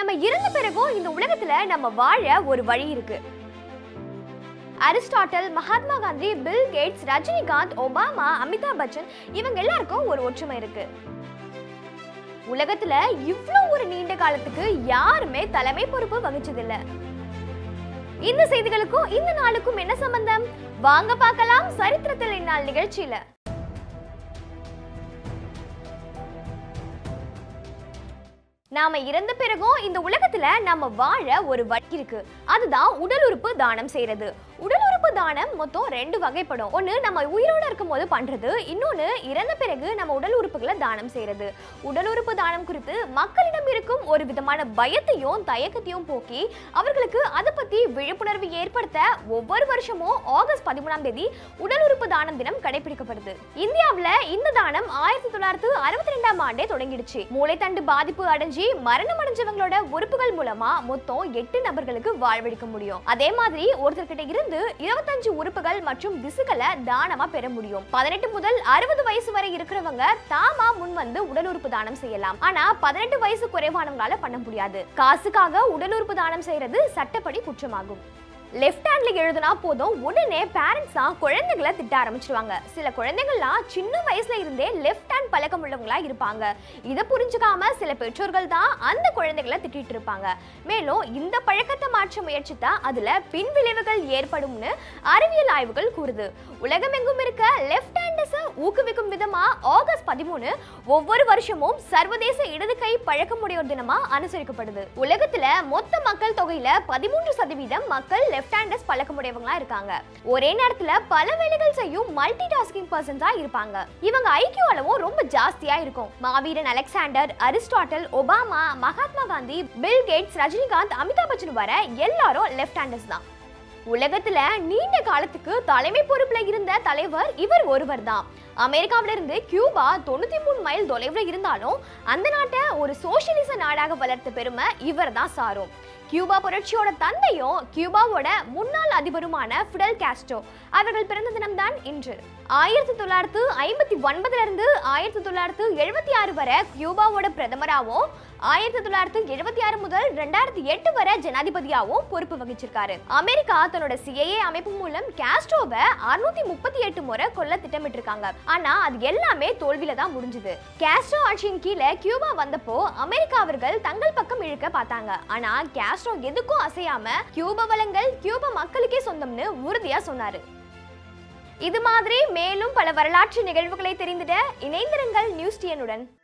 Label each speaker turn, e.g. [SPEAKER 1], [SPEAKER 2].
[SPEAKER 1] நம்ம இறந்த பிறகும் இந்த உலகத்துல நம்ம வாழ ஒரு வழி இருக்கு Aristotle Mahatma Gandhi Bill Gates Rajinikanth Obama Amitabh Bachchan இவங்க எல்லாருக்கும் ஒரு ஒற்றுமை இருக்கு உலகத்துல இவ்ளோ ஒரு நீண்ட காலத்துக்கு யாருமே தலைமை பொறுப்பு வகிச்சதில்ல இந்த செய்திகளுக்கும் இந்த நாளுக்கும் என்ன சம்பந்தம் வாங்க பார்க்கலாம் சரித்திரத்தில் இந்நாள் நிகழ்ச்சியில நாம இறந்த பிறகும் இந்த உலகத்துல நம்ம வாழ ஒரு வழி இருக்கு அதுதான் உடல் உறுப்பு தானம் செய்யறது உடல் உறுப்பு தானம் மொத்தம் ரெண்டு வகைப்படும் ஒண்ணு நம்ம உயிரோட இருக்கும் போது பண்றது இன்னொன்னு இறந்த பிறகு நம்ம உடல் உறுப்புகளை தானம் செய்யறது உடல் உறுப்பு தானம் குறித்து மக்களிடம் இருக்கும் ஒரு விதமான பயத்தையும் தயக்கத்தையும் போக்கி அவர்களுக்கு அதை பத்தி விழிப்புணர்வு ஏற்படுத்த ஒவ்வொரு வருஷமும் ஆகஸ்ட் பதிமூணாம் தேதி உடல் உறுப்பு தானம் தினம் கடைபிடிக்கப்படுது இந்தியாவுல இந்த தானம் ஆயிரத்தி தொள்ளாயிரத்து அறுபத்தி ரெண்டாம் ஆண்டே தொடங்கிடுச்சு மூளைத்தண்டு பாதிப்பு அடைஞ்சு மரணம் அடைஞ்சவங்களோட உறுப்புகள் மூலமா மொத்தம் எட்டு நபர்களுக்கு வாழ்வளிக்க முடியும் அதே மாதிரி ஒருத்தர்கிட்ட இருந்து இருபத்தஞ்சு உறுப்புகள் மற்றும் திசுக்களை தானமா பெற முடியும் பதினெட்டு முதல் அறுபது வயசு வரை இருக்கிறவங்க தாமா முன் வந்து உடல் உறுப்பு தானம் செய்யலாம் ஆனா பதினெட்டு வயசு குறைவானவங்களால பண்ண முடியாது காசுக்காக உடல் உறுப்பு தானம் செய்யறது சட்டப்படி குற்றமாகும் லெஃப்ட் ஹேண்ட்ல எழுதுனா போதும் உடனே பேரண்ட்ஸ் தான் குழந்தைகளை திட்ட ஆரம்பிச்சிருவாங்க சில குழந்தைகள்லாம் சின்ன வயசுல இருந்தே லெஃப்ட் ஹேண்ட் பழக்கம் உள்ளவங்களா இருப்பாங்க இதை புரிஞ்சுக்காம சில பெற்றோர்கள் தான் அந்த குழந்தைகளை திட்டிட்டு இருப்பாங்க மேலும் இந்த பழக்கத்தை மாற்ற முயற்சித்தா அதுல பின் விளைவுகள் ஏற்படும்னு அறிவியல் ஆய்வுகள் கூறுது உலகமெங்கும் இருக்க லெஃப்ட் ஹேண்டர்ஸை ஊக்குவிக்கும் விதமா ஆகஸ்ட் பதிமூணு ஒவ்வொரு வருஷமும் சர்வதேச இடது கை பழக்கமுடையோர் தினமா அனுசரிக்கப்படுது உலகத்துல மொத்த மக்கள் தொகையில பதிமூன்று சதவீதம் மக்கள் லெஃப்ட் ஹேண்டர்ஸ் பழக்கமுடையவங்களா இருக்காங்க ஒரே நேரத்துல பல வேலைகள் செய்யும் மல்டி டாஸ்கிங் பர்சன்ஸா இருப்பாங்க இவங்க ஐக்கிய அளவும் ரொம்ப ஜாஸ்தியா இருக்கும் மாவீரன் Alexander Aristotle Obama Mahatma Gandhi Bill Gates Rajinikanth Amitabh Bachchan வர எல்லாரும் லெஃப்ட் ஹேண்டர்ஸ் தான் உலகத்துல நீண்ட காலத்துக்கு தலைமை பொறுப்புல இருந்த தலைவர் இவர் ஒருவர் தான் அமெரிக்காவில இருந்து கியூபா தொண்ணூத்தி மூணு மைல் தொலைவுல இருந்தாலும் அந்த நாட்டை ஒரு சோசியலிச நாடாக வளர்த்த பெருமை இவர் தான் சாரும் கியூபா புரட்சியோட தந்தையும் கியூபாவோட முன்னாள் அதிபருமான ஃபிடல் காஸ்ட்ரோ அவர்கள் பிறந்த தினம்தான் இன்று ஆயிரத்தி தொள்ளாயிரத்து ஐம்பத்தி ஒன்பதுல இருந்து ஆயிரத்தி தொள்ளாயிரத்து எழுபத்தி ஆறு வரை கியூபாவோட பிரதமராகவும் ஆயிரத்தி தொள்ளாயிரத்து எழுபத்தி ஆறு முதல் ரெண்டாயிரத்தி எட்டு வரை ஜனாதிபதியாகவும் பொறுப்பு வகிச்சிருக்காரு அமெரிக்கா தன்னோட சிஐஏ அமைப்பு மூலம் காஸ்ட்ரோவை அறுநூத்தி முப்பத்தி எட்டு முறை கொல்ல திட்டமிட்டிருக்காங்க ஆனா அது எல்லாமே தோல்வியில தான் முடிஞ்சது காஸ்ட்ரோ ஆட்சியின் கீழே கியூபா வந்தப்போ அமெரிக்கா அவர்கள் தங்கள் பக்கம் இழுக்க பார்த்தாங்க ஆனா காஸ்ட்ரோ எதுக்கும் அசையாம கியூபா வளங்கள் கியூபா மக்களுக்கே சொந்தம்னு உறுதியா சொன்னாரு இது மாதிரி மேலும் பல வரலாற்று நிகழ்வுகளை தெரிந்திட இணைந்திருங்கள் நியூஸ் டிஎனுடன்